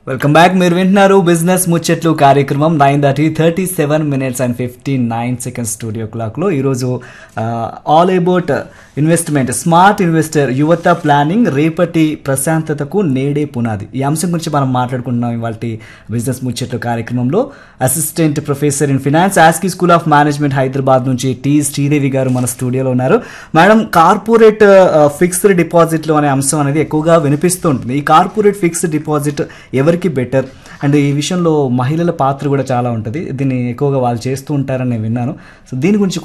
welcome back మీరు వింటున్నారు business ముచ్చట్లు కార్యక్రమం nine thirty thirty seven minutes and fifty nine seconds studio క్లాక్లో ఈరోజు all about investment smart investor యువత ప్లానింగ్ రేపటి ప్రశాంతతకు నేడే పునాది ఈ అంశం గురించి మనం మాట్లాడుకుంటున్నాం ఇవాళ బిజినెస్ ముచ్చట్లు కార్యక్రమంలో assistant professor in finance ASCI school of management Hyderabad నుంచి టి శ్రీదేవి గారు మన స్టూడియోలో ఉన్నారు మేడం కార్పొరేట్ ఫిక్స్డ్ డిపాజిట్లు అనే అంశం అనేది ఎక్కువగా వినిపిస్తూ ఉంటుంది ఈ కార్పొరేట్ ఫిక్స్డ్ డిపాజిట్ ఎవరికి బెటర్ అండ్ ఈ విషయంలో మహిళల పాత్ర కూడా చాలా ఉంటుంది దీన్ని ఎక్కువగా వాళ్ళు చేస్తూ ఉంటారని నేను విన్నాను సో దీని గురించి